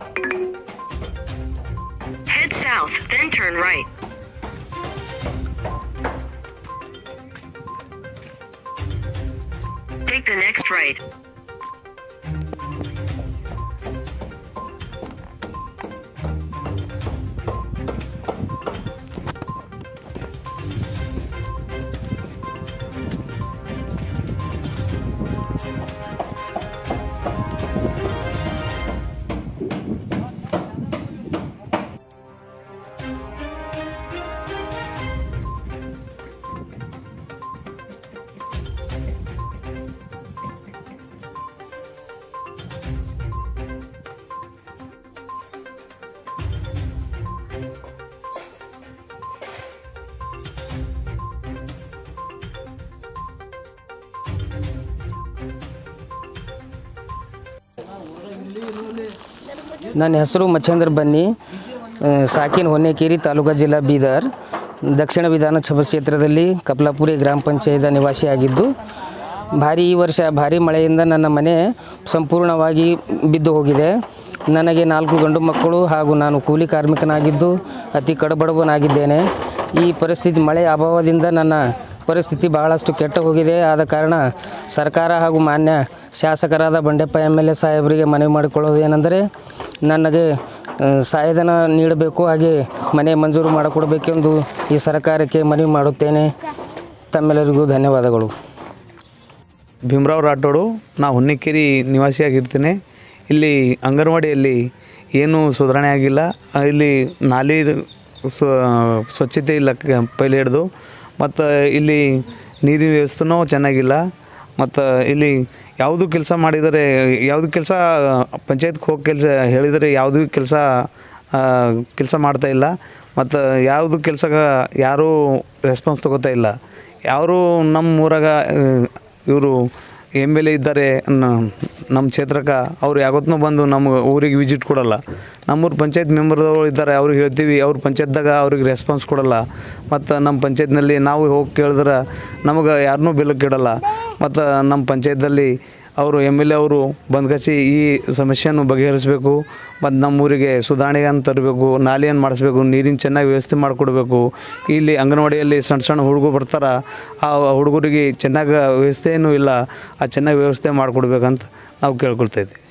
Head south, then turn right. Take the next right. ನನ್ನ ಹೆಸರು ಮಚ್ಚೇಂದ್ರ ಬನ್ನಿ ಆ, ಸಾಕಿನ ಹೊನ್ನೇಕೇರಿ ತಾಲೂಕಾ ಜಿಲ್ಲಾ ಬೀದರ್ ದಕ್ಷಿಣ ವಿಧಾನಸಭಾ ಕ್ಷೇತ್ರದಲ್ಲಿ ಕಪ್ಲಾಪುರಿ ಗ್ರಾಮ ಪಂಚಾಯತ್ ನಿವಾಸಿಯಾಗಿದ್ದು ಭಾರಿ ಈ ವರ್ಷ ಭಾರಿ ಮಳೆಯಿಂದ ನನ್ನ ಮನೆ ಸಂಪೂರ್ಣವಾಗಿ ಬಿದ್ದು ಹೋಗಿದೆ ನನಗೆ ನಾಲ್ಕು ಗಂಡು ಮಕ್ಕಳು ಹಾಗೂ ನಾನು ಕೂಲಿ ಕಾರ್ಮಿಕನಾಗಿದ್ದು ಅತಿ ಕಡುಬಡವನಾಗಿದ್ದೇನೆ ಈ ಪರಿಸ್ಥಿತಿ ಮಳೆ ಅಭಾವದಿಂದ ನನ್ನ ಪರಿಸ್ಥಿತಿ ಬಹಳಷ್ಟು ಕೆಟ್ಟ ಹೋಗಿದೆ ಆದ ಕಾರಣ ಸರ್ಕಾರ ಹಾಗೂ ಮಾನ್ಯ ಶಾಸಕರಾದ ಬಂಡೆಪ್ಪ ಎಮ್ ಎಲ್ ಎ ಸಾಹೇಬರಿಗೆ ಮನವಿ ಮಾಡಿಕೊಳ್ಳೋದು ಏನೆಂದರೆ ನನಗೆ ಆ, ಸಹಾಯಧನ ನೀಡಬೇಕು ಹಾಗೆ ಮನೆ ಮಂಜೂರು ಮಾಡಿಕೊಡಬೇಕೆಂದು ಈ ಸರ್ಕಾರಕ್ಕೆ ಮನವಿ ಮಾಡುತ್ತೇನೆ ತಮ್ಮೆಲ್ಲರಿಗೂ ಧನ್ಯವಾದಗಳು ಭೀಮರಾವ್ ರಾಠೋಡು ನಾ ಹೊನ್ನಿಕೇರಿ ನಿವಾಸಿಯಾಗಿರ್ತೀನಿ ಇಲ್ಲಿ ಅಂಗನವಾಡಿಯಲ್ಲಿ ಏನೂ ಸುಧಾರಣೆ ಆಗಿಲ್ಲ ಆ, ಇಲ್ಲಿ ನಾಲಿ ಸ್ವ ಸ್ವಚ್ಛತೆ ಇಲ್ಲ ಕ- ಪೈಲೆ ಹಿಡ್ದು ಮತ್ತು ಇಲ್ಲಿ ನೀರಿನ ವ್ಯವಸ್ಥೆನೂ ಚೆನ್ನಾಗಿಲ್ಲ ಮತ್ತು ಇಲ್ಲಿ ಯಾವುದು ಕೆಲಸ ಮಾಡಿದರೆ ಯಾವುದು ಕೆಲಸ ಪಂಚಾಯತ್ಗೆ ಹೋಗಿ ಕೆಲಸ ಹೇಳಿದರೆ ಯಾವುದೂ ಕೆಲಸ ಕೆಲಸ ಮಾಡ್ತಾ ಇಲ್ಲ ಮತ್ತು ಯಾವುದು ಕೆಲಸ ಯಾರೂ ರೆಸ್ಪಾನ್ಸ್ ತಗೋತಾ ಇಲ್ಲ ಯಾರು ನಮ್ಮ ಊರಾಗ ಇವರು ಎಮ್ ಎಲ್ ಎ ಇದ್ದಾರೆ ನ- ನಮ್ಮ ಕ್ಷೇತ್ರಕ್ಕೆ ಅವ್ರು ಯಾವತ್ತೂ ಬಂದು ನಮ್ಮ ಊರಿಗೆ ವಿಸಿಟ್ ಕೊಡಲ್ಲ ನಮ್ಮೂರು ಪಂಚಾಯತ್ ಮೆಂಬರ್ದವ್ರು ಇದ್ದಾರೆ ಅವ್ರಿಗೆ ಹೇಳ್ತೀವಿ ಅವ್ರ ಪಂಚಾಯತ್ದಾಗ ಅವ್ರಿಗೆ ರೆಸ್ಪಾನ್ಸ್ ಕೊಡಲ್ಲ ಮತ್ತು ನಮ್ಮ ಪಂಚಾಯತ್ನಲ್ಲಿ ನಾವು ಹೋಗಿ ಕೇಳಿದ್ರೆ ನಮಗೆ ಯಾರನ್ನೂ ಬೆಲಕ್ಕೆ ಇಡಲ್ಲ ಮತ್ತು ನಮ್ಮ ಪಂಚಾಯತ್ದಲ್ಲಿ ಅವರು ಎಮ್ ಎಲ್ ಎ ಅವರು ಬಂದ್ಕಸಿ ಈ ಸಮಸ್ಯೆಯನ್ನು ಬಗೆಹರಿಸಬೇಕು ಮತ್ತು ನಮ್ಮ ಊರಿಗೆ ಸುಧಾರಣೆಯನ್ನು ತರಬೇಕು ನಾಲೆಯನ್ನು ಮಾಡಿಸ್ಬೇಕು ನೀರಿನ ಚೆನ್ನಾಗಿ ವ್ಯವಸ್ಥೆ ಮಾಡಿಕೊಡ್ಬೇಕು ಇಲ್ಲಿ ಅಂಗನವಾಡಿಯಲ್ಲಿ ಸಣ್ಣ ಸಣ್ಣ ಹುಡುಗರು ಬರ್ತಾರೆ ಆ ಹುಡುಗರಿಗೆ ಚೆನ್ನಾಗಿ ವ್ಯವಸ್ಥೆಯೂ ಇಲ್ಲ ಆ ಚೆನ್ನಾಗಿ ವ್ಯವಸ್ಥೆ ಮಾಡಿಕೊಡ್ಬೇಕಂತ ನಾವು ಕೇಳ್ಕೊಳ್ತಾ ಇದ್ದೀವಿ